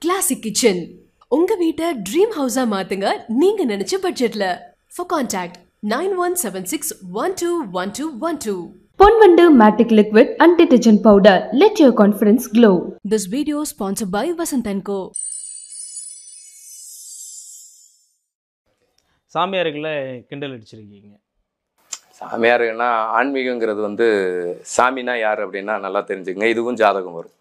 Classic kitchen உங்க வீட்டை dream ஹவுஸா மாத்துங்க நீங்க நினைச்ச பட்ஜெட்ல for contact nine one seven six one two one two one two Ponvandu matic liquid and detergent powder let your confidence glow this video sponsor by Vasanth and co சாமியார்களை கிண்டல் அடிச்சிருக்கீங்க சாமியாருன்னா ஆன்மீகங்கிறது வந்து சாமினா யார் அப்படின்னா நல்லா தெரிஞ்சுங்க இதுவும் ஜாதகம் வரும்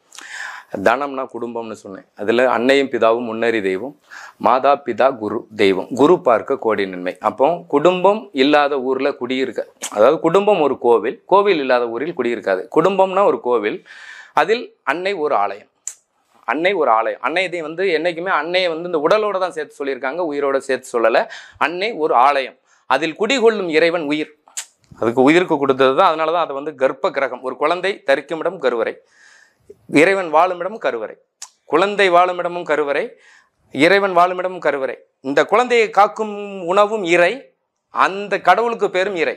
தனம்னா குடும்பம்னு சொன்னேன் அதில் அன்னையும் பிதாவும் முன்னறி தெய்வம் மாதா பிதா குரு தெய்வம் குரு பார்க்க கோடி நன்மை அப்போ குடும்பம் இல்லாத ஊரில் குடியிருக்க அதாவது குடும்பம் ஒரு கோவில் கோவில் இல்லாத ஊரில் குடியிருக்காது குடும்பம்னா ஒரு கோவில் அதில் அன்னை ஒரு ஆலயம் அன்னை ஒரு ஆலயம் அன்னை இதை வந்து என்றைக்குமே அன்னையை வந்து இந்த உடலோட தான் சேர்த்து சொல்லியிருக்காங்க உயிரோட சேர்த்து சொல்லலை அன்னை ஒரு ஆலயம் அதில் குடிகொள்ளும் இறைவன் உயிர் அதுக்கு உயிருக்கு கொடுத்தது தான் அதனால தான் அதை வந்து கர்ப்ப கிரகம் ஒரு குழந்தை தரிக்குமிடம் கருவறை இறைவன் வாழுமிடம் கருவறை குழந்தை வாழுமிடமும் கருவறை இறைவன் வாழுமிடமும் கருவறை இந்த குழந்தையை காக்கும் உணவும் இறை அந்த கடவுளுக்கு பேரும் இறை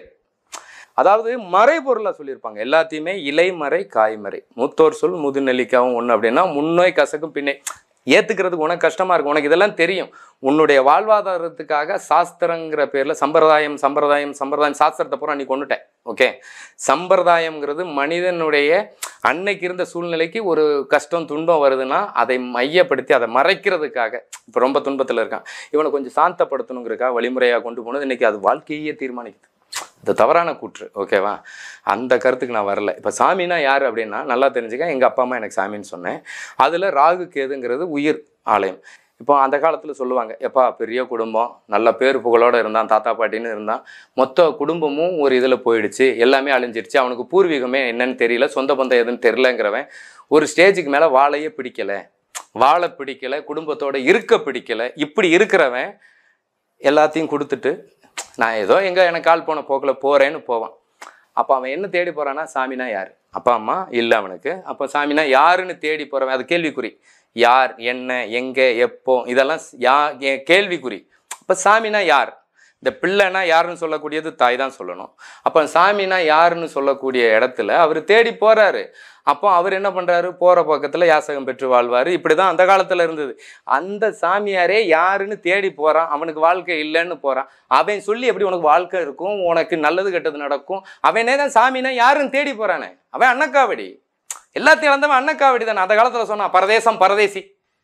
அதாவது மறைபொருளா சொல்லியிருப்பாங்க எல்லாத்தையுமே இலைமறை காய்மறை மூத்தோர் சொல் முது நெல்லிக்காவும் ஒன்று அப்படின்னா முன்னோய் கசக்கும் பின்னே ஏத்துக்கிறதுக்கு உனக்கு கஷ்டமா இருக்கும் உனக்கு இதெல்லாம் தெரியும் உன்னுடைய வாழ்வாதாரத்துக்காக சாஸ்திரங்கிற பேர்ல சம்பிரதாயம் சம்பிரதாயம் சம்பிரதாயம் சாஸ்திரத்தை பூரா நீ கொண்டுட்டேன் ஓகே சம்பிரதாயம்ங்கிறது மனிதனுடைய அன்னைக்கு இருந்த சூழ்நிலைக்கு ஒரு கஷ்டம் துன்பம் வருதுன்னா அதை மையப்படுத்தி அதை மறைக்கிறதுக்காக இப்போ ரொம்ப துன்பத்தில் இருக்கான் இவனை கொஞ்சம் சாந்தப்படுத்தணுங்கிறக்காக வழிமுறையாக கொண்டு போனது இன்னைக்கு அது வாழ்க்கையே தீர்மானிக்குது இது தவறான கூற்று ஓகேவா அந்த கருத்துக்கு நான் வரல இப்போ சாமினா யார் அப்படின்னா நல்லா தெரிஞ்சுக்க எங்கள் அப்பா அம்மா எனக்கு சாமின்னு சொன்னேன் அதில் ராகு கேதுங்கிறது உயிர் ஆலயம் இப்போ அந்த காலத்தில் சொல்லுவாங்க எப்பா பெரிய குடும்பம் நல்ல பேர் புகழோடு இருந்தான் தாத்தா பாட்டின்னு இருந்தான் மொத்த குடும்பமும் ஒரு இதில் போயிடுச்சு எல்லாமே அழிஞ்சிருச்சு அவனுக்கு பூர்வீகமே என்னன்னு தெரியல சொந்த பந்தம் எதுன்னு தெரிலங்கிறவன் ஒரு ஸ்டேஜுக்கு மேலே வாழையே பிடிக்கலை வாழை பிடிக்கலை குடும்பத்தோட இருக்க பிடிக்கலை இப்படி இருக்கிறவன் எல்லாத்தையும் கொடுத்துட்டு நான் ஏதோ எங்கே எனக்கு கால் போன போக்கில் போகிறேன்னு போவான் அப்போ அவன் என்ன தேடி போகிறான்னா சாமினா யார் அப்பா அம்மா இல்லை அவனுக்கு அப்போ சாமினா யாருன்னு தேடி போகிறவன் அது கேள்விக்குறி யார் என்ன எங்கே எப்போ இதெல்லாம் யா ஏ- கேள்விக்குறி அப்போ சாமினா யார் இந்த பிள்ளைனா யாருன்னு சொல்லக்கூடியது தாய் தான் சொல்லணும் அப்போ சாமினா யாருன்னு சொல்லக்கூடிய இடத்துல அவர் தேடி போகிறாரு அப்போ அவர் என்ன பண்ணுறாரு போகிற பக்கத்தில் யாசகம் பெற்று வாழ்வார் இப்படி தான் அந்த காலத்தில் இருந்தது அந்த சாமியாரே யாருன்னு தேடி போகிறான் அவனுக்கு வாழ்க்கை இல்லைன்னு போகிறான் அவன் சொல்லி எப்படி உனக்கு வாழ்க்கை இருக்கும் உனக்கு நல்லது கெட்டது நடக்கும் அவனே தான் சாமினா யாருன்னு தேடி போகிறானே அவன் அன்னக்காவடி எல்லாத்தையும் இழந்தவன் அன்னக்காவடி தானே அந்த காலத்தில் சொன்னான் பரதேசம் பரதேசி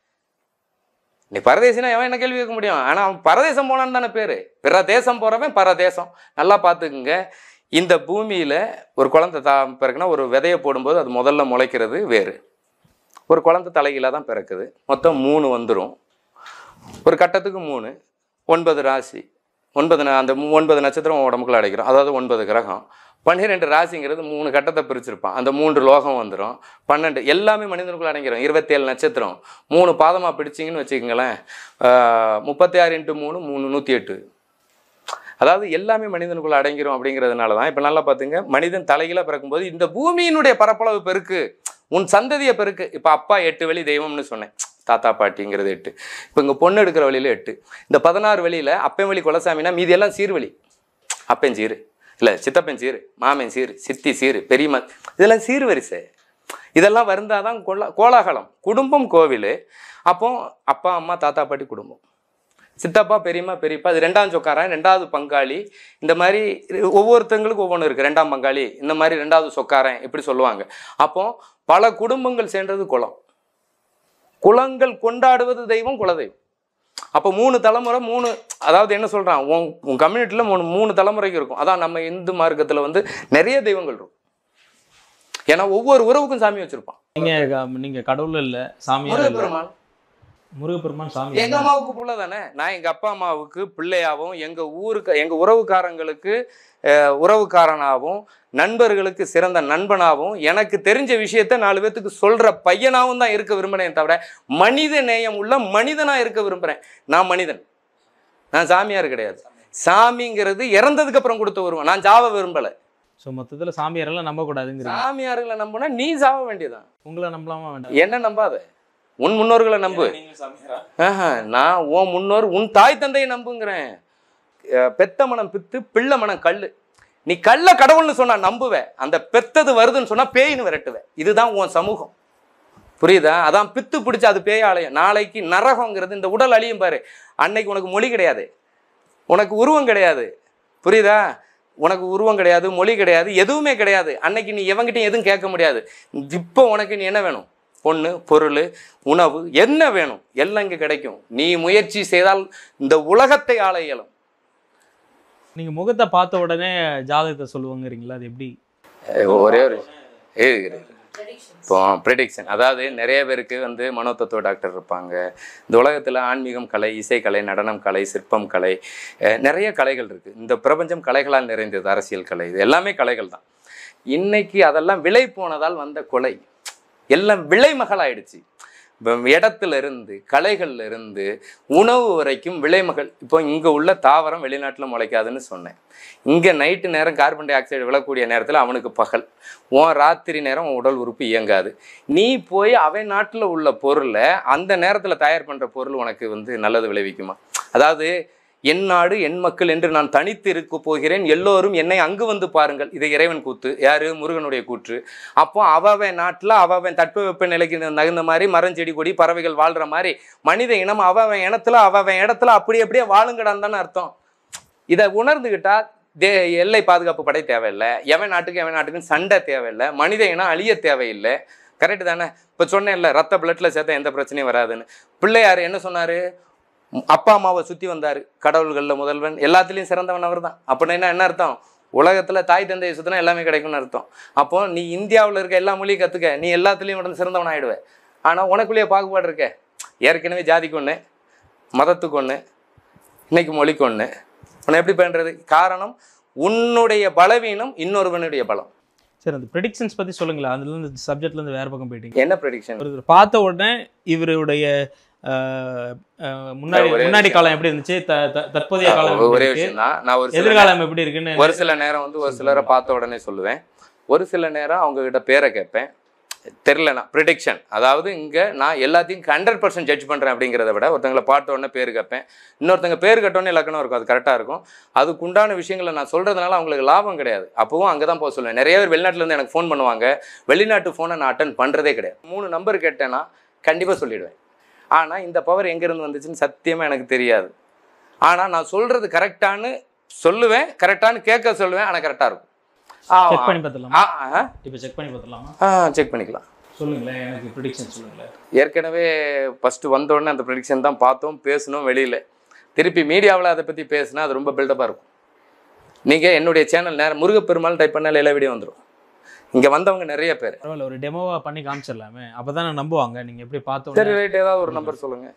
நீ பரதேசினா எவன் என்ன கேள்வி கேட்க முடியும் ஆனால் அவன் பரதேசம் போனான்னு தானே பேர் பிற தேசம் போகிறவன் பரதேசம் நல்லா பார்த்துக்குங்க இந்த பூமியில் ஒரு குழந்தை தா பிறகுனா ஒரு விதையை போடும்போது அது முதல்ல முளைக்கிறது வேறு ஒரு குழந்தை தலைகீழாக தான் பிறக்குது மொத்தம் மூணு வந்துடும் ஒரு கட்டத்துக்கு மூணு ஒன்பது ராசி ஒன்பது ந- அந்த மூ- ஒன்பது நட்சத்திரம் உடம்புக்குள்ள அடைக்கிறோம் அதாவது ஒன்பது கிரகம் பன்னிரெண்டு ராசிங்கிறது மூணு கட்டத்தை பிரிச்சிருப்பான் அந்த மூன்று லோகம் வந்துடும் பன்னெண்டு எல்லாமே மனிதனுக்குள்ள அடங்கிடும் இருபத்தேழு நட்சத்திரம் மூணு பாதமாக பிடிச்சிங்கன்னு வச்சுக்கோங்களேன் முப்பத்தி ஆறு இன்ட்டு மூணு மூணு நூற்றி எட்டு அதாவது எல்லாமே மனிதனுக்குள்ள அடங்கிரும் அப்படிங்கிறதுனால தான் இப்போ நல்லா பார்த்துங்க மனிதன் தலைகீழ பிறக்கும்போது இந்த பூமியினுடைய பரப்பளவு பெருக்கு உன் சந்ததியை பெருக்கு இப்போ அப்பா எட்டு வழி தெய்வம்னு சொன்னேன் தாத்தா பாட்டிங்கிறது எட்டு இப்போ இங்கே பொண்ணு எடுக்கிற வழியில எட்டு இந்த பதினாறு வழியில் அப்பன் வழி குலசாமினா மீதி எல்லாம் சீர்வழி அப்பன் சீரு இல்லை சித்தப்பன் சீரு மாமன் சீரு சித்தி சீரு பெரியம்மா இதெல்லாம் சீர்வரிசை இதெல்லாம் வருந்தாதான் கொலா கோலாகலம் குடும்பம் கோவில் அப்போ அப்பா அம்மா தாத்தா பாட்டி குடும்பம் சித்தப்பா பெரியம்மா பெரியப்பா அது ரெண்டாம் சொக்காரன் ரெண்டாவது பங்காளி இந்த மாதிரி ஒவ்வொருத்தங்களுக்கும் ஒவ்வொன்று இருக்குது ரெண்டாம் பங்காளி இந்த மாதிரி ரெண்டாவது சொக்காரன் இப்படி சொல்லுவாங்க அப்போ பல குடும்பங்கள் சேர்ந்தது குலம் குலங்கள் கொண்டாடுவது தெய்வம் குலதெய்வம் அப்போ மூணு தலைமுறை மூணு அதாவது என்ன சொல்கிறான் உன் உன் கம்யூனிட்டியில் மூணு மூணு தலைமுறைக்கு இருக்கும் அதான் நம்ம இந்து மார்க்கத்தில் வந்து நிறைய தெய்வங்கள் இருக்கும் ஏன்னா ஒவ்வொரு உறவுக்கும் சாமி வச்சுருப்பான் நீங்க க- நீங்க கடவுள் இல்ல சாமியார் இல்ல முருகப்பெருமான் முருகப்பெருமான் சாமி எங்க அம்மாவுக்கு புள்ள தானே நான் எங்க அப்பா அம்மாவுக்கு பிள்ளையாவும் எங்க ஊருக்கு எங்க உறவுக்காரங்களுக்கு அஹ், உறவுக்காரனாகவும் நண்பர்களுக்கு சிறந்த நண்பனாகவும் எனக்கு தெரிஞ்ச விஷயத்த நாலு பேத்துக்கு சொல்ற பையனாவும் தான் இருக்க விரும்புறேன் தவிர மனித நேயம் உள்ள மனிதனா இருக்க விரும்புறேன் நான் மனிதன் நான் சாமியார் கிடையாது சாமிங்கிறது இறந்ததுக்கு அப்புறம் கொடுத்து வருவேன் நான் சாவ விரும்பல ஸோ மொத்தத்துல சாமியாரெல்லாம் நம்ப கூடாதுங்கிறீங்க சாமியார்களை நம்பினா நீ சாவ வேண்டியதான் உங்களை நம்பலாமா வேண்டாம் என்ன நம்பாத உன் முன்னோர்களை நம்பு ஆஹா, நான் உன் முன்னோர் உன் தாய் தந்தையை நம்புங்கிறேன் அஹ் பெத்த மனம் பித்து பிள்ளை மனம் கல்லு நீ கள்ள கடவுள்னு சொன்னா நம்புவ அந்த பெத்தது வருதுன்னு சொன்னா பேயின்னு விரட்டுவ இதுதான் உன் சமூகம் புரியுதா அதான் பித்து பிடிச்சு அது பேய் ஆலயம் நாளைக்கு நரகங்கிறது இந்த உடல் அழியும் பாரு அன்னைக்கு உனக்கு மொழி கிடையாது உனக்கு உருவம் கிடையாது புரியுதா உனக்கு உருவம் கிடையாது மொழி கிடையாது எதுவுமே கிடையாது அன்னைக்கு நீ எவங்கிட்டையும் எதுவும் கேட்க முடியாது இப்போ உனக்கு நீ என்ன வேணும் பொண்ணு பொருள் உணவு என்ன வேணும் எல்லாம் இங்கே கிடைக்கும் நீ முயற்சி செய்தால் இந்த உலகத்தை ஆள இயலும் நீங்க முகத்தை பார்த்த உடனே ஜாதகத்தை சொல்லுவாங்கறீங்களா அது எப்படி அஹ் ஒரே ஒரு இருக்கு, இருக்கு. இப்போ ப்ரிடிக்ஷன் அதாவது நிறைய பேருக்கு வந்து மனோதத்துவ டாக்டர் இருப்பாங்க இந்த உலகத்தில் ஆன்மீகம் கலை இசைக்கலை நடனம் கலை சிற்பம் கலை அஹ் நிறைய கலைகள் இருக்குது இந்த பிரபஞ்சம் கலைகளால் நிறைந்தது அரசியல் கலை இது எல்லாமே கலைகள் தான் இன்னைக்கு அதெல்லாம் விலை போனதால் வந்த கொலை எல்லாம் விலைமகள் ஆயிடுச்சு இப்போ இடத்துல இருந்து கலைகள்ல இருந்து உணவு வரைக்கும் விலைமகள் இப்போ இங்கே உள்ள தாவரம் வெளிநாட்டில் முளைக்காதுன்னு சொன்னேன் இங்கே நைட்டு நேரம் கார்பன் டை ஆக்சைடு விழக்கூடிய நேரத்தில் அவனுக்கு பகல் உன் ராத்திரி நேரம் உன் உடல் உறுப்பு இயங்காது நீ போய் அவன் நாட்டில் உள்ள பொருளை அந்த நேரத்தில் தயார் பண்ணுற பொருள் உனக்கு வந்து நல்லது விளைவிக்குமா அதாவது என் நாடு என் மக்கள் என்று நான் தனித்து இருக்க போகிறேன் எல்லோரும் என்னை அங்கு வந்து பாருங்கள் இது இறைவன் கூத்து யாரு முருகனுடைய கூற்று அப்போ அவன் நாட்டில் அவன் தட்பவெப்ப நிலைக்கு தகுந்த மாதிரி மரஞ்செடி கொடி பறவைகள் வாழ்ற மாதிரி மனித இனம் அவன் இனத்துல அவன் இடத்துல அப்படி அப்படியே வாழுங்கடான்னு தானே அர்த்தம் இதை உணர்ந்துக்கிட்டா தே எல்லை பாதுகாப்பு படை தேவையில்லை எவன் நாட்டுக்கு எவன் நாட்டுக்குன்னு சண்டை தேவையில்லை மனித இனம் அழிய தேவையில்லை கரெக்டு தானே இப்போ சொன்னேன்ல ரத்த பிளட்டில் சேர்த்தா எந்த பிரச்சனையும் வராதுன்னு பிள்ளையார் என்ன சொன்னார் அப்பா அம்மாவை சுற்றி வந்தார் கடவுள்களில் முதல்வன் எல்லாத்துலேயும் சிறந்தவன் அவர் தான் அப்படின்னா என்ன அர்த்தம் உலகத்தில் தாய் தந்தையை சுற்றினா எல்லாமே கிடைக்கும்னு அர்த்தம் அப்போ நீ இந்தியாவில் இருக்க எல்லா மொழியும் கற்றுக்க நீ எல்லாத்துலேயும் உடனே சிறந்தவன் ஆயிடுவ ஆனால் உனக்குள்ளேயே பாகுபாடு இருக்க ஏற்கனவே ஜாதிக்கு ஒன்று மதத்துக்கு ஒன்று இன்னைக்கு மொழிக்கு ஒன்று உன்னை எப்படி பண்ணுறது காரணம் உன்னுடைய பலவீனம் இன்னொருவனுடைய பலம் சரி அந்த ப்ரெடிக்ஷன்ஸ் பத்தி சொல்லுங்களேன் அதுல இருந்து சப்ஜெக்ட்ல இருந்து வேற பக்கம் போயிட்டீங்க என்ன ப்ரெடிக்ஷன் ஒருத்தர் பார்த்த உடனே இவருடைய ஆஹ், ஆஹ், முன்னாடி ஒரே முன்னாடி விஷயம். காலம் எப்படி இருந்துச்சு த- த- தற்போதைய காலம் எப்படி ஒரே இருக்கு? விஷயம் தான் நான் ஒரு சில எதிர்காலம் எப்படி இருக்குன்னு ஒரு சில நேரம் வந்து ஒரு சிலரை பார்த்த உடனே சொல்லுவேன் ஒரு சில நேரம் அவங்க கிட்ட பேரை கேட்பேன் தெரிலனா ப்ரிடிக்ஷன் அதாவது இங்கே நான் எல்லாத்தையும் ஹண்ட்ரட் பர்சன்ட் ஜட்ஜ் பண்ணுறேன் அப்படிங்கிறத விட ஒருத்தங்களை பார்த்த உடனே பேர் கேட்பேன் இன்னொருத்தங்க பேர் கேட்டோன்னே இலக்கணம் இருக்கும் அது கரெக்டாக இருக்கும் அதுக்குண்டான விஷயங்களை நான் சொல்கிறதுனால அவங்களுக்கு லாபம் கிடையாது அப்போவும் அங்கே தான் போக சொல்லுவேன் நிறைய பேர் வெளிநாட்டுலேருந்து எனக்கு ஃபோன் பண்ணுவாங்க வெளிநாட்டு ஃபோனை நான் அட்டன் பண்ணுறதே கிடையாது மூணு நம்பர் கேட்டேன்னா கண்டிப்பாக சொல்லிடுவேன் ஆனால் இந்த பவர் எங்கேருந்து வந்துச்சுன்னு சத்தியமாக எனக்கு தெரியாது ஆனால் நான் சொல்கிறது கரெக்டானு சொல்லுவேன் கரெக்டானு கேட்க சொல்லுவேன் ஆனால் கரெக்டாக இருக்கும் செக் பண்ணி பார்த்துடலாமா ஆ ஆ இப்போ செக் பண்ணி பார்த்துடலாமா ஆ செக் பண்ணிக்கலாம் சொல்லுங்களேன் எனக்கு ப்ரிடிக்ஷன் சொல்லுங்களேன் ஏற்கனவே ஃபஸ்ட்டு வந்தோடனே அந்த ப்ரெடிக்ஷன் தான் பார்த்தோம் பேசணும் வெளியில் திருப்பி மீடியாவில் அதை பற்றி பேசினா அது ரொம்ப பில்டப்பாக இருக்கும் நீங்கள் என்னுடைய சேனல் நேரம் முருகப்பெருமாள் டைப் பண்ணால் எல்லா வீடியோ வந்துடும் இங்கே வந்தவங்க நிறைய பேர் பரவாயில்ல ஒரு டெமோவா பண்ணி காமிச்சிடலாமே அப்பதானே நம்புவாங்க நீங்க எப்படி பார்த்த சரி உடனே ரைட் ஏதாவது ஒரு நம்பர் சொல்லுங்கள்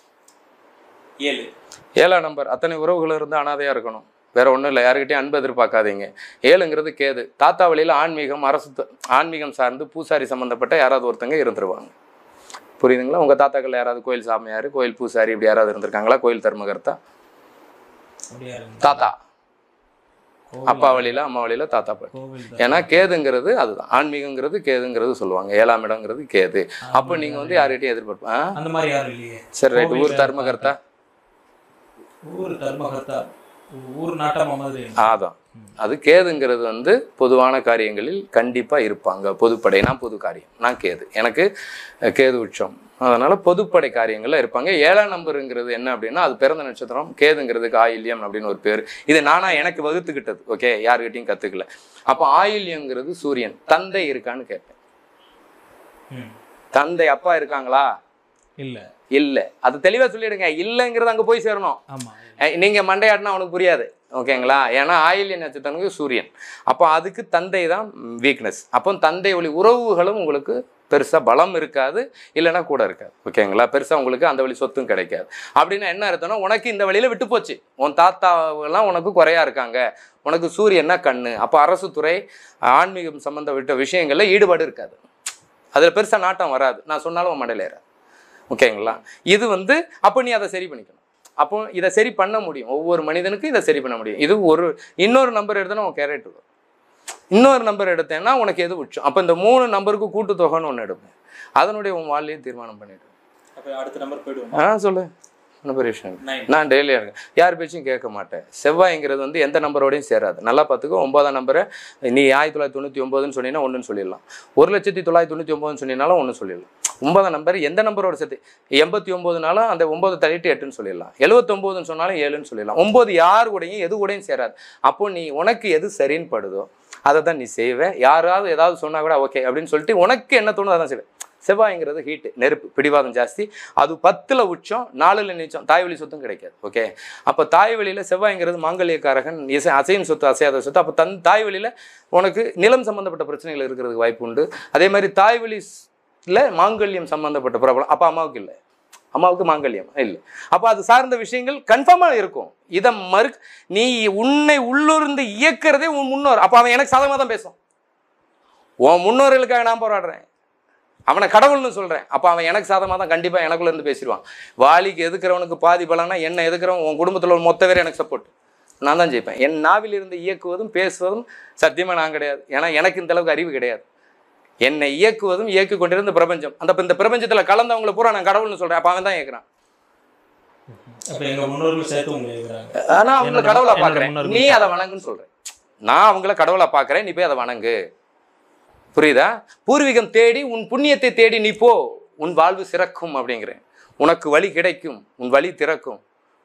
ஏழு ஏழாம் நம்பர் அத்தனை உறவுகள் இருந்து அனாதையாக இருக்கணும் வேற ஒன்றும் இல்லை யாருக்கிட்டையும் அன்பு எதிர்பார்க்காதீங்க ஏழுங்கிறது கேது தாத்தா வழியில் ஆன்மீகம் அரசு த- ஆன்மீகம் சார்ந்து பூசாரி சம்மந்தப்பட்ட யாராவது ஒருத்தங்க இருந்துருவாங்க புரியுதுங்களா உங்கள் தாத்தாக்கள் யாராவது கோயில் சாமியார் கோயில் பூசாரி இப்படி யாராவது இருந்திருக்காங்களா கோயில் தர்மகர்த்தா அப்படியா இருங்க. தாத்தா கோவில் அப்பா வழியில் அம்மா வழியில் தாத்தா பாட்டி கோவில் தான். ஏன்னா கேதுங்கிறது அதுதான் ஆன்மீகங்கிறது கேதுங்கிறது சொல்லுவாங்க ஏழாம் இடங்கிறது கேது அப்போ நீங்கள் வந்து யார்கிட்டயும் எதிர்பார்ப்பு ஆ அந்த மாதிரி யாரும் இல்லையே சரி ரைட் ஊர் கோவில்ல தர்மகர்த்தா ஊர் தர்மகர்த்தா ஊர் நாட்டமா மாதிரி அதான் அது கேதுங்கிறது வந்து பொதுவான காரியங்களில் கண்டிப்பாக இருப்பாங்க பொதுப்படை நான் பொது காரியம் நான் கேது எனக்கு அஹ், கேது உச்சம் அதனால பொதுப்படை காரியங்கள்ல இருப்பாங்க ஏழாம் நம்பருங்கிறது என்ன அப்படின்னா அது பிறந்த நட்சத்திரம் கேதுங்கிறதுக்கு ஆயில்யம் அப்படின்னு ஒரு பேர் இது நானா எனக்கு வகுத்துக்கிட்டது ஓகே யாருக்கிட்டையும் கத்துக்கல அப்போ ஆயில்யங்கிறது சூரியன் தந்தை இருக்கான்னு கேட்பேன் ம். தந்தை அப்பா இருக்காங்களா இல்ல இல்ல அது தெளிவா சொல்லிடுங்க இல்லைங்கிறது அங்க போய் சேரணும் ஆமா அஹ் நீங்க மண்டையாட்டினா அவனுக்கு புரியாது ஓகேங்களா ஏன்னா ஆயில்ய நட்சத்திரனுக்கு சூரியன் அப்போ அதுக்கு தந்தை தான் வீக்னஸ் அப்போ தந்தை ஒளி உறவுகளும் உங்களுக்கு பெருசா பலம் இருக்காது இல்லைன்னா கூட இருக்காது ஓகேங்களா பெருசா உங்களுக்கு அந்த வழி சொத்தும் கிடைக்காது அப்படின்னா என்ன அர்த்தம்னா உனக்கு இந்த வழியில விட்டு போச்சு உன் தாத்தாவெல்லாம் உனக்கு குறையா இருக்காங்க உனக்கு சூரியன்னா கண்ணு அப்போ அரசு துறை ஆன்மீகம் சம்பந்தப்பட்ட விஷயங்கள்ல ஈடுபாடு இருக்காது அதுல பெருசா நாட்டம் வராது நான் சொன்னாலும் உன் மண்டையில ஏறாது ஓகேங்களா இது வந்து அப்போ நீ அதை சரி பண்ணிக்கணும் அப்போ இதை சரி பண்ண முடியும் ஒவ்வொரு மனிதனுக்கும் இதை சரி பண்ண முடியும் இது ஒரு இன்னொரு நம்பர் எடுத்தனா உன் கேரட் வரும் இன்னொரு நம்பர் எடுத்தேன்னா உனக்கு எது உச்சம் அப்போ இந்த மூணு நம்பருக்கு கூட்டு தொகைன்னு ஒன்று எடுப்பேன் அதனுடைய உன் வாழ்லையும் தீர்மானம் பண்ணிடுவேன் அப்ப அடுத்த நம்பர் போயிடுவோம் ஆ சொல்லு ஒன்றும் பெரிய விஷயம் இல்லை. நான் டெய்லி இருக்கேன் யார் பேச்சும் கேட்க மாட்டேன் செவ்வாய்ங்கிறது வந்து எந்த நம்பரோடையும் சேராது நல்லா பார்த்துக்கோ ஒன்பதாம் நம்பரை நீ ஆயிரத்தி தொள்ளாயிரத்தி தொண்ணூற்றி ஒம்போதுன்னு சொன்னீங்கன்னா ஒன்றுன்னு சொல்லிடலாம் ஒரு லட்சத்தி தொள்ளாயிரத்தி தொண்ணூற்றி ஒம்போதுன்னு சொன்னீங்கனாலும் ஒன்று சொல்லிடலாம் ஒன்பதாம் நம்பர் எந்த நம்பரோட சேர்த்து எண்பத்தி ஒம்போதுனாலும் அந்த ஒம்பது தள்ளிட்டு எட்டுன்னு சொல்லிடலாம் எழுபத்தொம்போதுன்னு சொன்னாலும் ஏழுன்னு சொல்லிடலாம் ஒம்பது யார் கூடயும் எது கூடயும் சேராது அப்போ நீ உனக்கு எது சரின்னு படுதோ அதை தான் நீ செய்வ யாராவது ஏதாவது சொன்னா கூட ஓகே அப்படின்னு சொல்லிட்டு உனக்கு என்ன தோணுதோ அதான் செய்வேன் செவ்வாய்ங்கிறது ஹீட்டு நெருப்பு பிடிவாதம் ஜாஸ்தி அது பத்தில் உச்சம் நாலுல நிச்சம் தாய்வழி சொத்தும் கிடைக்காது ஓகே அப்போ தாய்வழியில் செவ்வாய்ங்கிறது மாங்கல்யக்காரகன் இசை அசையும் சொத்து அசையாத சொத்து அப்போ தன் தாய்வழியில் உனக்கு நிலம் சம்பந்தப்பட்ட பிரச்சனைகள் இருக்கிறதுக்கு வாய்ப்பு உண்டு அதே மாதிரி தாய்வழியில் மாங்கல்யம் சம்பந்தப்பட்ட ப்ராப்ளம் அப்போ அம்மாவுக்கு இல்லை அம்மாவுக்கு மாங்கல்யம் இல்லை அப்போ அது சார்ந்த விஷயங்கள் கன்ஃபார்மாக இருக்கும் இதை மறு நீ உன்னை உள்ளூர்ந்து இயக்கிறதே உன் முன்னோர் அப்போ அவன் எனக்கு சாதகமாக தான் பேசும் உன் முன்னோர்களுக்காக நான் போராடுறேன் அவனை கடவுள்னு சொல்கிறேன் அப்போ அவன் எனக்கு சாதகமாக தான் கண்டிப்பாக எனக்குள்ள இருந்து பேசிடுவான் வாலிக்கு எதுக்குறவனுக்கு பாதி பலனா என்ன எதுக்குறவன் உன் குடும்பத்தில் உள்ள மொத்த பேர் எனக்கு சப்போர்ட் நான் தான் ஜெயிப்பேன் என் நாவில் இருந்து இயக்குவதும் பேசுவதும் சத்தியமாக நான் கிடையாது ஏன்னா எனக்கு இந்த அளவுக்கு அறிவு கிடையாது என்னை இயக்குவதும் இயக்கி கொண்டிருந்த பிரபஞ்சம் அந்த இந்த பிரபஞ்சத்தில் கலந்தவங்களை பூரா நான் கடவுள்னு சொல்கிறேன் அப்போ அவன் தான் இயக்குறான் அப்ப எங்க முன்னோர்கள் சேர்த்து உங்க இருக்கிறாங்க ஆனால் அவங்கள என்னோட- கடவுளா என்னோட பார்க்குறேன் முன்னோர்கள் நீ அதை வணங்குன்னு சொல்கிறேன் நான் அவங்கள கடவுளா பார்க்குறேன் நீ போய் அதை வணங்கு புரியுதா பூர்வீகம் தேடி உன் புண்ணியத்தை தேடி நீ போ உன் வாழ்வு சிறக்கும் அப்படிங்கிறேன் உனக்கு வழி கிடைக்கும் உன் வழி திறக்கும்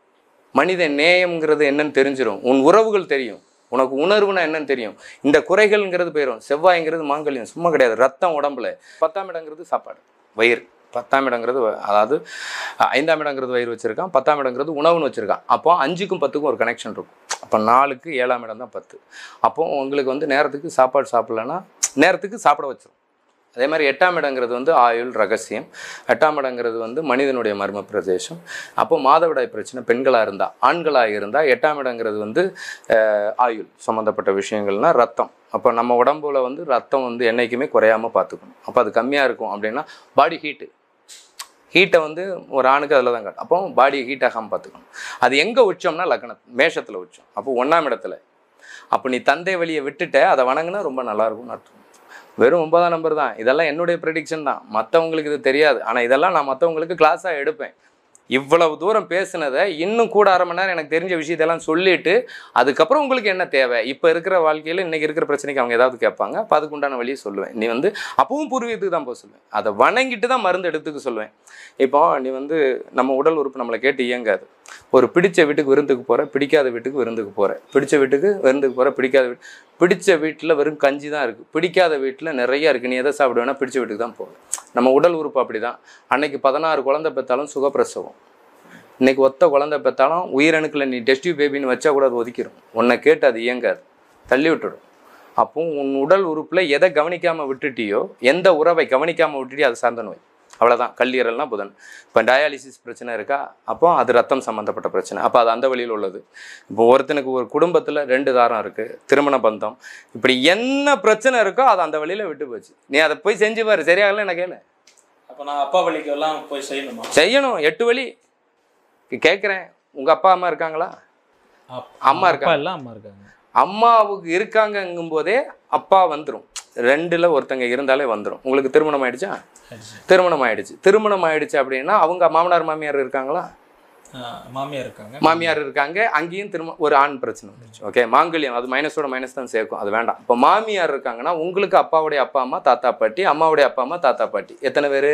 மனித நேயம்ங்கிறது என்னன்னு தெரிஞ்சிடும் உன் உறவுகள் தெரியும் உனக்கு உணர்வுனா என்னன்னு தெரியும் இந்த குறைகள்ங்கிறது போயிடும் செவ்வாய்ங்கிறது மாங்கல்யம் சும்மா கிடையாது ரத்தம் உடம்புல பத்தாம் இடங்கிறது சாப்பாடு வயிறு பத்தாம் இடங்கிறது வ- அதாவது ஐந்தாம் இடங்கிறது வயிறு வச்சிருக்கான் பத்தாம் இடங்கிறது உணவுன்னு வச்சிருக்கான் அப்போ அஞ்சுக்கும் பத்துக்கும் ஒரு கனெக்ஷன் இருக்கும் அப்போ நாலுக்கு ஏழாம் இடம் தான் பத்து அப்போ உங்களுக்கு வந்து நேரத்துக்கு சாப்பாடு சாப்பிடலன்னா நேரத்துக்கு சாப்பிட வச்சிரும் அதே மாதிரி எட்டாம் இடங்கிறது வந்து ஆயுள் ரகசியம் எட்டாம் இடங்கிறது வந்து மனிதனுடைய மர்ம பிரதேசம் அப்போ மாதவிடாய் பிரச்சனை பெண்களாக இருந்தால் ஆண்களாக இருந்தால் எட்டாம் இடங்கிறது வந்து அஹ், ஆயுள் சம்மந்தப்பட்ட விஷயங்கள்னா ரத்தம் அப்போ நம்ம உடம்புல வந்து ரத்தம் வந்து என்னைக்குமே குறையாம பார்த்துக்கணும் அப்போ அது கம்மியாக இருக்கும் அப்படின்னா பாடி ஹீட்டு ஹீட்டை வந்து ஒரு ஆணுக்கு அதில் தான் காட்டும் அப்போ பாடியை ஹீட் ஆகாமல் பார்த்துக்கணும் அது எங்கே உச்சம்னா லக்னம் மேஷத்தில் உச்சம் அப்போ ஒன்றாம் இடத்துல அப்போ நீ தந்தை வழியை விட்டுட்ட அதை வணங்கினா ரொம்ப நல்லாயிருக்கும் அர்த்தம் வெறும் ஒன்பதாம் நம்பர் தான் இதெல்லாம் என்னுடைய ப்ரெடிக்ஷன் தான் மற்றவங்களுக்கு இது தெரியாது ஆனால் இதெல்லாம் நான் மற்றவங்களுக்கு கிளாஸாக எடுப்பேன் இவ்வளவு தூரம் பேசுனதை இன்னும் கூட அரை மணி நேரம் எனக்கு தெரிஞ்ச விஷயத்தெல்லாம் சொல்லிட்டு அதுக்கப்புறம் உங்களுக்கு என்ன தேவை இப்போ இருக்கிற வாழ்க்கையில் இன்னைக்கு இருக்கிற பிரச்சனைக்கு அவங்க ஏதாவது கேட்பாங்க அப்போ அதுக்கு உண்டான வழியை சொல்லுவேன் நீ வந்து அப்பவும் பூர்வீகத்துக்கு தான் போக சொல்லுவேன் அதை வணங்கிட்டு தான் மருந்து எடுத்துக்க சொல்லுவேன் இப்போ நீ வந்து நம்ம உடல் உறுப்பு நம்மளை கேட்டு இயங்காது ஒரு பிடிச்ச வீட்டுக்கு விருந்துக்கு போகிற பிடிக்காத வீட்டுக்கு விருந்துக்கு போகிற பிடிச்ச வீட்டுக்கு விருந்துக்கு போகிற பிடிக்காத வீட்டு பிடிச்ச வீட்டில் வெறும் கஞ்சி தான் இருக்குது பிடிக்காத வீட்டில் நிறைய இருக்குது நீ எதை சாப்பிடுவேன்னா பிடிச்ச வீட்டுக்கு தான் போவேன் நம்ம உடல் உறுப்பு அப்படி தான் அன்னைக்கு பதினாறு குழந்தை பெற்றாலும் சுகப்பிரசவம் இன்னைக்கு ஒத்த குழந்தை பெற்றாலும் உயிரணுக்களை நீ டெஸ்டிவ் பேபின்னு வச்சா கூட அது ஒதுக்கிடும் உன்னை கேட்டு அது இயங்காது தள்ளி விட்டுடும் அப்போ உன் உடல் உறுப்பில் எதை கவனிக்காமல் விட்டுட்டியோ எந்த உறவை கவனிக்காமல் விட்டுட்டியோ அது சார்ந்த நோய் அவ்வளோதான் கல்லீரல்னா புதன் இப்போ டயாலிசிஸ் பிரச்சனை இருக்கா அப்போ அது ரத்தம் சம்மந்தப்பட்ட பிரச்சனை அப்போ அது அந்த வழியில் உள்ளது இப்போ ஒருத்தனுக்கு ஒரு குடும்பத்தில் ரெண்டு தாரம் இருக்குது திருமண பந்தம் இப்படி என்ன பிரச்சனை இருக்கோ அது அந்த வழியில் விட்டு போச்சு நீ அதை போய் செஞ்சு பாரு சரியாகல என்ன கேளு அப்ப நான் அப்பா வழிக்கு எல்லாம் போய் செய்யணுமா செய்யணும் எட்டு வழி கேட்குறேன் உங்கள் அப்பா அம்மா இருக்காங்களா அம்மா அப்பா இருக்காங்க. எல்லாம் அம்மா இருக்காங்க அம்மாவுக்கு இருக்காங்கங்கும் போதே அப்பா வந்துடும் ரெண்டில் ஒருத்தங்க இருந்தாலே வந்துடும் உங்களுக்கு திருமணம் ஆயிடுச்சா திருமணம் ஆயிடுச்சு திருமணம் ஆயிடுச்சு அப்படின்னா அவங்க மாமனார் மாமியார் இருக்காங்களா ஆஹ் மாமியார் இருக்காங்க மாமியார் இருக்காங்க அங்கேயும் திரும்ப ஒரு ஆண் பிரச்சனை வந்துருச்சு ஓகே மாங்கல்யம் அது மைனஸோட மைனஸ் தான் சேர்க்கும் அது வேண்டாம் இப்போ மாமியார் இருக்காங்கன்னா உங்களுக்கு அப்பாவுடைய அப்பா அம்மா தாத்தா பாட்டி அம்மாவுடைய அப்பா அம்மா தாத்தா பாட்டி எத்தனை பேர்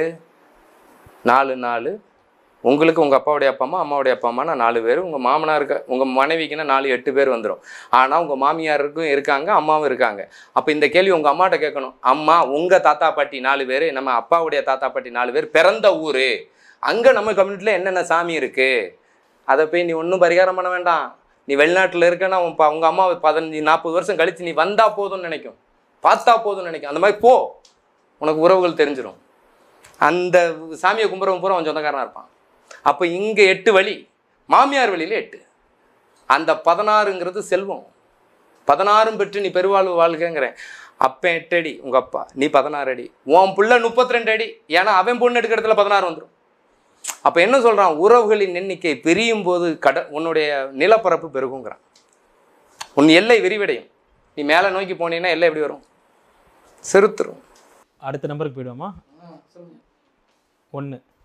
நாலு நாலு உங்களுக்கு உங்கள் அப்பாவுடைய அப்பா அம்மா அம்மாவுடைய அப்பா அம்மானா நாலு பேர் உங்கள் மாமனாருக்கு உங்கள் மனைவிக்குன்னா நாலு எட்டு பேர் வந்துடும் ஆனால் உங்கள் மாமியாருக்கும் இருக்காங்க அம்மாவும் இருக்காங்க அப்போ இந்த கேள்வி உங்கள் அம்மாட்ட கேட்கணும் அம்மா உங்கள் தாத்தா பாட்டி நாலு பேர் நம்ம அப்பாவுடைய தாத்தா பாட்டி நாலு பேர் பிறந்த ஊர் அங்கே நம்ம கம்யூனிட்டியில் என்னென்ன சாமி இருக்குது அதை போய் நீ ஒன்றும் பரிகாரம் பண்ண வேண்டாம் நீ வெளிநாட்டில் இருக்கன்னா உன் ப- உங்க அம்மா பதினஞ்சு நாற்பது வருஷம் கழிச்சு நீ வந்தா போதும்னு நினைக்கும் பார்த்தா போதும்னு நினைக்கும் அந்த மாதிரி போ உனக்கு உறவுகள் தெரிஞ்சிடும் அந்த சாமியை கும்புறவன் பூரா அவன் சொந்தக்காரனா இருப்பான் அப்போ இங்கே எட்டு வழி மாமியார் வழியில எட்டு அந்த பதினாறுங்கிறது செல்வம் பதினாறும் பெற்று நீ பெருவாழ்வு வாழ்க்கைங்கிறேன் அப்பன் எட்டு அடி உங்கள் அப்பா நீ பதினாறு அடி உன் புள்ள முப்பத்தி ரெண்டு அடி ஏன்னா அவன் பொண்ணு எடுக்கிற இடத்துல பதினாறு வந்துடும் அப்போ என்ன சொல்கிறான் உறவுகளின் எண்ணிக்கை பிரியும் போது கட உன்னுடைய நிலப்பரப்பு பெருகுங்கிறான் உன் எல்லை விரிவடையும் நீ மேலே நோக்கி போனீங்கன்னா எல்லை எப்படி வரும் செருத்துரும் அடுத்த நம்பருக்கு போயிடுவோமா ஒன்று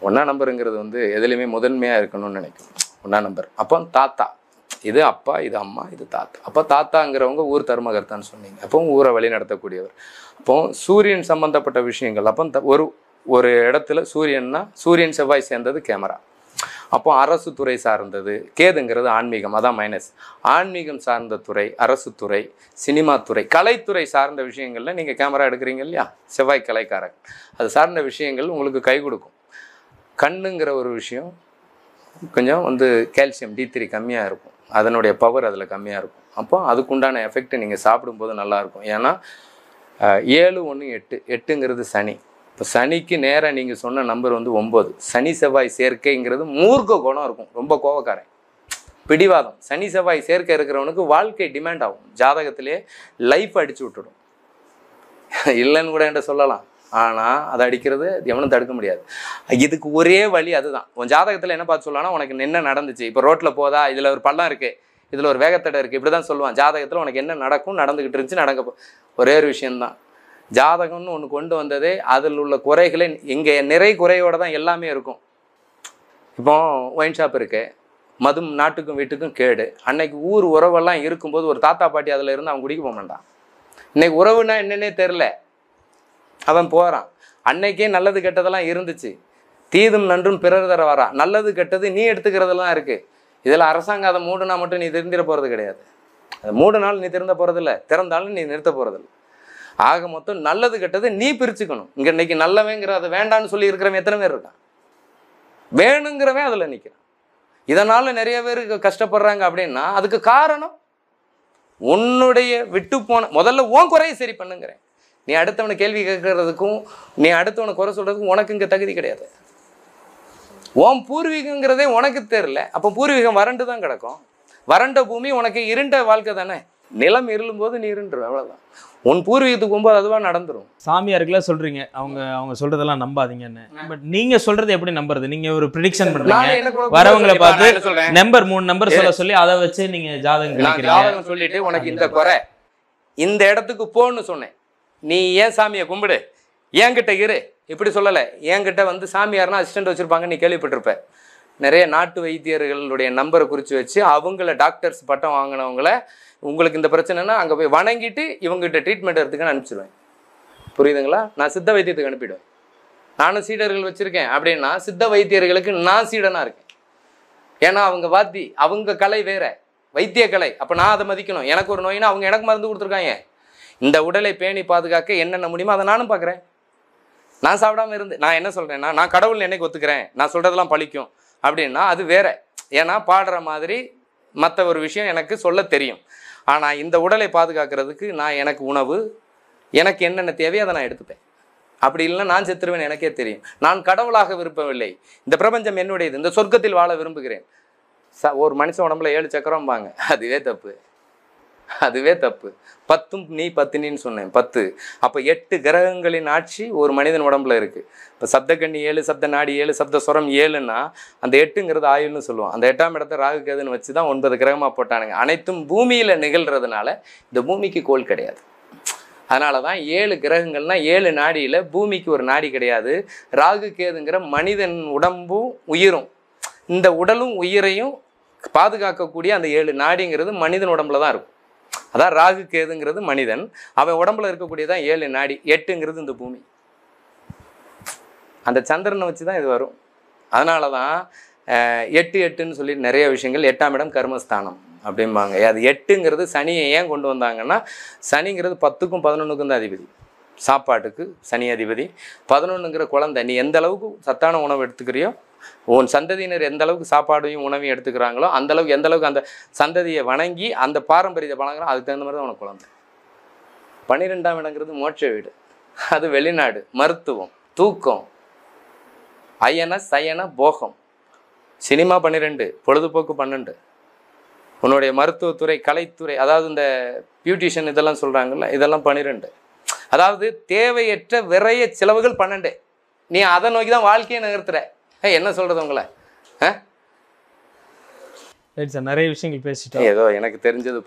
ஒன்றா நம்பருங்கிறது வந்து எதுலேயுமே முதன்மையாக இருக்கணும்னு நினைக்கும் ஒன்றா நம்பர் அப்போ தாத்தா இது அப்பா இது அம்மா இது தாத்தா அப்போ தாத்தாங்கிறவங்க ஊர் தர்மகர்த்தான்னு சொன்னீங்க அப்போ ஊரை வழி நடத்தக்கூடியவர் அப்போ சூரியன் சம்பந்தப்பட்ட விஷயங்கள் அப்போ த- ஒரு ஒரு இடத்துல சூரியன்னா சூரியன் செவ்வாய் சேர்ந்தது கேமரா அப்போ அரசு துறை சார்ந்தது கேதுங்கிறது ஆன்மீகம் அதான் மைனஸ் ஆன்மீகம் சார்ந்த துறை அரசு துறை சினிமா துறை கலைத்துறை சார்ந்த விஷயங்களில் நீங்கள் கேமரா எடுக்கிறீங்க இல்லையா செவ்வாய் கலைக்காரன் அது சார்ந்த விஷயங்கள் உங்களுக்கு கை கொடுக்கும் கண்ணுங்கிற ஒரு விஷயம் கொஞ்சம் வந்து கால்சியம் டி த்ரீ கம்மியாக இருக்கும் அதனுடைய பவர் அதில் கம்மியாக இருக்கும் அப்போ அதுக்குண்டான எஃபெக்ட் நீங்கள் சாப்பிடும்போது நல்லாயிருக்கும் ஏன்னா அஹ், ஏழு ஒன்று எட்டு எட்டுங்கிறது சனி இப்போ சனிக்கு நேராக நீங்கள் சொன்ன நம்பர் வந்து ஒம்பது சனி செவ்வாய் சேர்க்கைங்கிறது மூர்க்க குணம் இருக்கும் ரொம்ப கோவக்காரன் பிடிவாதம் சனி செவ்வாய் சேர்க்கை இருக்கிறவனுக்கு வாழ்க்கை டிமாண்ட் ஆகும் ஜாதகத்திலே லைஃப் அடிச்சு விட்டுடும் இல்லைன்னு கூட என்கிட்ட சொல்லலாம் ஆனால் அதை அடிக்கிறது எவனும் தடுக்க முடியாது இதுக்கு ஒரே வழி அதுதான் உன் ஜாதகத்தில் என்ன பார்த்து சொல்லலாம்னா உனக்கு என்ன நடந்துச்சு இப்போ ரோட்டில் போதா இதில் ஒரு பள்ளம் இருக்குது இதில் ஒரு வேகத்தடை இருக்குது இப்படி தான் சொல்லுவான் ஜாதகத்தில் உனக்கு என்ன நடக்கும் நடந்துக்கிட்டு இருந்துச்சு நடக்க போ ஒரே ஒரு விஷயம்தான் ஜாதகம்னு ஒன்று கொண்டு வந்ததே அதில் உள்ள குறைகளை இங்கே நிறை குறையோட தான் எல்லாமே இருக்கும் இப்போ ஒயின் ஷாப் இருக்கு மதும் நாட்டுக்கும் வீட்டுக்கும் கேடு அன்னைக்கு ஊர் உறவெல்லாம் இருக்கும்போது ஒரு தாத்தா பாட்டி அதில் இருந்து அவன் குடிக்க போக மாட்டான் இன்னைக்கு உறவுனா என்னன்னே தெரில அவன் போகிறான் அன்னைக்கே நல்லது கெட்டதெல்லாம் இருந்துச்சு தீதும் நன்றும் பிறர் தர வரா நல்லது கெட்டது நீ எடுத்துக்கிறதெல்லாம் இருக்கு இதில் அரசாங்கம் அதை மூடுனா மட்டும் நீ திருந்திட போகிறது கிடையாது அது மூடுனாலும் நீ திருந்த போகிறதில்ல திறந்தாலும் நீ நிறுத்த போகிறதில்ல ஆக மொத்தம் நல்லது கெட்டது நீ பிரிச்சுக்கணும் இங்கே இன்னைக்கு நல்லவங்கிற அதை வேண்டான்னு சொல்லி இருக்கிறவன் எத்தனை பேர் இருக்கான் வேணுங்கிறவன் அதில் நிற்கிறான் இதனால் நிறைய பேர் கஷ்டப்படுறாங்க அப்படின்னா அதுக்கு காரணம் உன்னுடைய விட்டு போன முதல்ல உன் குறையை சரி பண்ணுங்கிறேன் நீ அடுத்தவனை கேள்வி கேட்கறதுக்கும் நீ அடுத்தவனை குறை சொல்றதுக்கும் உனக்கு இங்கே தகுதி கிடையாது உன் பூர்வீகங்கிறதே உனக்கு தெரில அப்போ பூர்வீகம் வறண்டு தான் கிடக்கும் வறண்ட பூமி உனக்கு இருண்ட வாழ்க்கை தானே நிலம் இருளும் போது நீ இருண்டுரும் அவ்வளோதான் உன் பூர்வீகத்துக்கு போகும்போது அதுவாக நடந்துரும் சாமியாருக்குலாம் சொல்றீங்க அவங்க அவங்க சொல்றதெல்லாம் நம்பாதீங்கன்னு பட் நீங்க சொல்றது எப்படி நம்புறது நீங்க ஒரு ப்ரிடிக்ஷன் நானே பண்றீங்க என்ன கூட- வரவங்களை இப்ப பார்த்து நான் என்ன சொல்றேன் நம்பர் மூணு நம்பர் சொல்ல சொல்லி அதை வச்சு நீங்க ஜாதகம் நான் கணிக்கிறீங்க ஜாதகம் சொல்லிட்டு உனக்கு இந்த குறை இந்த இடத்துக்கு போன்னு சொன்னேன் நீ ஏன் சாமியை கும்பிடு என்கிட்ட இரு இப்படி சொல்லலை என்கிட்ட வந்து சாமியார்னா அசிஸ்டன்ட் வச்சிருப்பாங்க நீ கேள்விப்பட்டிருப்ப நிறைய நாட்டு வைத்தியர்களுடைய நம்பரை குறித்து வச்சு அவங்கள டாக்டர்ஸ் பட்டம் வாங்கினவங்கள உங்களுக்கு இந்த பிரச்சனைனா அங்கே போய் வணங்கிட்டு இவங்ககிட்ட ட்ரீட்மெண்ட் எடுத்துக்கன்னு அனுப்பிச்சிடுவேன் புரியுதுங்களா நான் சித்த வைத்தியத்துக்கு அனுப்பிடுவேன் நானும் சீடர்கள் வச்சுருக்கேன் அப்படின்னா சித்த வைத்தியர்களுக்கு நான் சீடனாக இருக்கேன் ஏன்னா அவங்க வாத்தி அவங்க கலை வேற வைத்திய கலை அப்போ நான் அதை மதிக்கணும் எனக்கு ஒரு நோயினா அவங்க எனக்கு மருந்து கொடுத்துருக்காங்க இந்த உடலை பேணி பாதுகாக்க என்னென்ன முடியுமோ அதை நானும் பார்க்குறேன் நான் சாப்பிடாம இருந்து நான் என்ன சொல்கிறேன்னா நான் கடவுள் என்னைக்கு ஒத்துக்கிறேன் நான் சொல்கிறதெல்லாம் பழிக்கும் அப்படின்னா அது வேற ஏன்னா பாடுற மாதிரி மற்ற ஒரு விஷயம் எனக்கு சொல்ல தெரியும் ஆனால் இந்த உடலை பாதுகாக்கிறதுக்கு நான் எனக்கு உணவு எனக்கு என்னென்ன தேவையோ அதை நான் எடுத்துப்பேன் அப்படி இல்லைன்னா நான் செத்துருவேன் எனக்கே தெரியும் நான் கடவுளாக விரும்பவில்லை இந்த பிரபஞ்சம் என்னுடையது இந்த சொர்க்கத்தில் வாழ விரும்புகிறேன் ச ஒரு மனுஷன் உடம்புல ஏழு சக்கரம்பாங்க அதுவே தப்பு அதுவே தப்பு பத்தும் நீ பத்தினின்னு சொன்னேன் பத்து அப்போ எட்டு கிரகங்களின் ஆட்சி ஒரு மனிதன் உடம்புல இருக்குது இப்போ சப்தக்கண்ணி ஏழு சப்த நாடி ஏழு சப்த சுரம் ஏழுன்னா அந்த எட்டுங்கிறது ஆயுள்னு சொல்லுவோம் அந்த எட்டாம் இடத்த ராகு கேதுன்னு வச்சு தான் ஒன்பது கிரகமாக போட்டானுங்க அனைத்தும் பூமியில் நிகழ்கிறதுனால இந்த பூமிக்கு கோள் கிடையாது அதனால தான் ஏழு கிரகங்கள்னா ஏழு நாடியில் பூமிக்கு ஒரு நாடி கிடையாது ராகு கேதுங்கிற மனிதன் உடம்பும் உயிரும் இந்த உடலும் உயிரையும் பாதுகாக்கக்கூடிய அந்த ஏழு நாடிங்கிறது மனிதன் உடம்புல தான் இருக்கும் அதான் ராகு கேதுங்கிறது மனிதன் அவன் உடம்புல இருக்கக்கூடியதான் ஏழு நாடி எட்டுங்கிறது இந்த பூமி அந்த சந்திரனை வச்சு தான் இது வரும் அதனால தான் அஹ், எட்டு எட்டுன்னு சொல்லி நிறைய விஷயங்கள் எட்டாம் இடம் கர்மஸ்தானம் அப்படிம்பாங்க அது எட்டுங்கிறது சனியை ஏன் கொண்டு வந்தாங்கன்னா சனிங்கிறது பத்துக்கும் பதினொன்றுக்கும் தான் அதிபதி சாப்பாட்டுக்கு சனி அதிபதி பதினொன்றுங்கிற குழந்தை நீ எந்த அளவுக்கு சத்தான உணவு எடுத்துக்கிறியோ உன் சந்ததியினர் எந்த அளவுக்கு சாப்பாடையும் உணவையும் எடுத்துக்கிறாங்களோ அந்த அளவுக்கு எந்த அளவுக்கு அந்த சந்ததியை வணங்கி அந்த பாரம்பரியத்தை வணங்குறோம் அதுக்கு தகுந்த மாதிரி தான் உனக்கு குழந்தை பன்னிரெண்டாம் இடங்கிறது மோட்ச வீடு அது வெளிநாடு மருத்துவம் தூக்கம் அயன சயன போகம் சினிமா பன்னிரெண்டு பொழுதுபோக்கு பன்னெண்டு உன்னுடைய மருத்துவத்துறை கலைத்துறை அதாவது இந்த பியூட்டிஷியன் இதெல்லாம் சொல்கிறாங்கல்ல இதெல்லாம் பன்னிரெண்டு அதாவது தேவையற்ற விரைய செலவுகள் பன்னெண்டு நீ அதை நோக்கி தான் வாழ்க்கையை நகர்த்துற ஏய், என்ன சொல்கிறது உங்களை ஆ ரைட் சார் நிறைய விஷயங்கள் பேசிட்டோம் ஏதோ எனக்கு தெரிஞ்சதுப்பா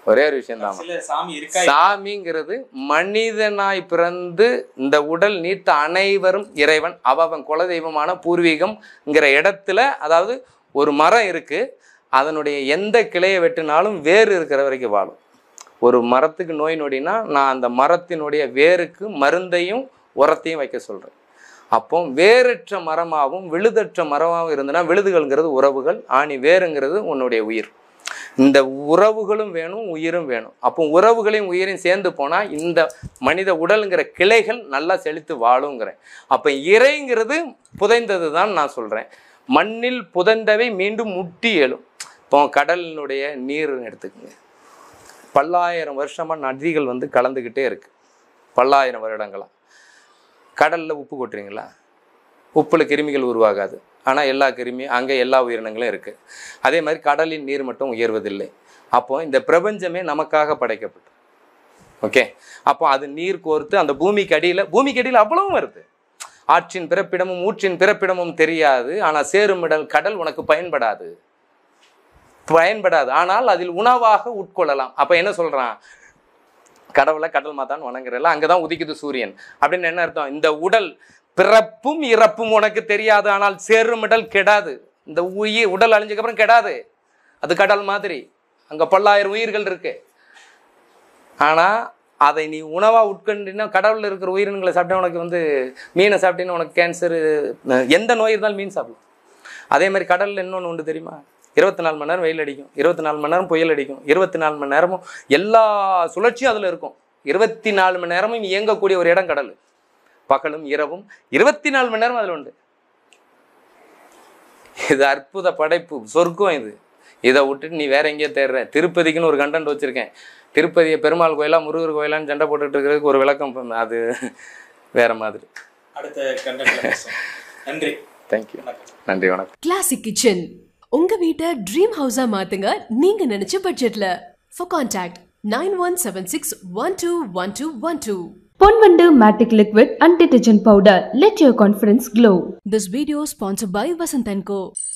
ஒரே ஒரு விஷயம் தான் சாமி இருக்கா சாமிங்கிறது மனிதனாய் பிறந்து இந்த உடல் நீத்த அனைவரும் இறைவன் அவன் குலதெய்வமான பூர்வீகம்ங்கிற இடத்துல அதாவது ஒரு மரம் இருக்கு அதனுடைய எந்த கிளையை வெட்டினாலும் வேர் இருக்கிற வரைக்கும் வாழும் ஒரு மரத்துக்கு நோய் நொடினா நான் அந்த மரத்தினுடைய வேருக்கு மருந்தையும் உரத்தையும் வைக்க சொல்கிறேன் அப்போ வேரற்ற மரமாகவும் விழுதற்ற மரமாகவும் இருந்ததுன்னா விழுதுகள்ங்கிறது உறவுகள் ஆணி வேருங்கிறது உன்னுடைய உயிர் இந்த உறவுகளும் வேணும் உயிரும் வேணும் அப்போ உறவுகளையும் உயிரையும் சேர்ந்து போனால் இந்த மனித உடலுங்கிற கிளைகள் நல்லா செழித்து வாழுங்கிறேன் அப்போ இறைங்கிறது புதைந்தது தான் நான் சொல்கிறேன் மண்ணில் புதைந்தவை மீண்டும் முட்டி எழும் இப்போ கடலினுடைய நீர் எடுத்துக்கோங்க பல்லாயிரம் வருஷமாக நதிகள் வந்து கலந்துக்கிட்டே இருக்கு பல்லாயிரம் வருடங்களா கடலில் உப்பு கொட்டுறீங்களா உப்புல கிருமிகள் உருவாகாது ஆனால் எல்லா கிருமியும் அங்கே எல்லா உயிரினங்களும் இருக்குது அதே மாதிரி கடலின் நீர் மட்டும் உயர்வதில்லை அப்போ இந்த பிரபஞ்சமே நமக்காக படைக்கப்பட்டு ஓகே அப்போ அது நீர் கோர்த்து அந்த பூமிக்கு அடியில் பூமிக்கு அடியில் அவ்வளவும் வருது ஆற்றின் பிறப்பிடமும் ஊற்றின் பிறப்பிடமும் தெரியாது ஆனால் சேருமிடல் கடல் உனக்கு பயன்படாது பயன்படாது ஆனால் அதில் உணவாக உட்கொள்ளலாம் அப்போ என்ன சொல்றான் கடவுளை கடல் மாதான் வணங்குறல அங்கதான் உதிக்குது சூரியன் அப்படின்னு என்ன அர்த்தம் இந்த உடல் பிறப்பும் இறப்பும் உனக்கு தெரியாது ஆனால் சேருமிடல் கெடாது இந்த உயிர் உடல் அழிஞ்சதுக்கு அப்புறம் கெடாது அது கடல் மாதிரி அங்க பல்லாயிரம் உயிர்கள் இருக்கு ஆனா அதை நீ உணவா உட்கொண்டினா கடவுள்ல இருக்கிற உயிரினங்களை சாப்பிட்டா உனக்கு வந்து மீனை சாப்பிட்டீங்கன்னா உனக்கு கேன்சர் எந்த நோய் இருந்தாலும் மீன் சாப்பிடலாம் அதே மாதிரி கடல்ல இன்னொன்று உண்டு தெரியுமா இருபத்தி நாலு மணி நேரம் வெயில் அடிக்கும் இருபத்தி நாலு மணி நேரம் புயல் அடிக்கும் இருபத்தி நாலு மணி நேரமும் எல்லா சுழற்சியும் அதில் இருக்கும் இருபத்தி நாலு மணி நேரமும் இயங்கக்கூடிய ஒரு இடம் கடல் பகலும் இரவும் இருபத்தி நாலு மணி நேரம் அதில் உண்டு இது அற்புத படைப்பு சொர்க்கம் இது இதை விட்டுட்டு நீ வேற எங்கேயோ தேடுற திருப்பதிக்குன்னு ஒரு கண்டென்ட் வச்சிருக்கேன் திருப்பதியை பெருமாள் கோயிலா முருகர் கோயிலான்னு சண்டை போட்டுட்டு இருக்கிறதுக்கு ஒரு விளக்கம் ப- அது வேற மாதிரி அடுத்த கண்டென்ட்ல நன்றி தேங்க்யூ நன்றி வணக்கம் கிளாசிக் கிச்சன் உங்க வீட்டை ட்ரீம் ஹவுஸா மாத்துங்க நீங்க நினைச்ச பட்ஜெட்ல for contact nine one seven six one two one two one two Ponvandu matic liquid and detergent powder let your confidence glow This video sponsored by Vasant & Co.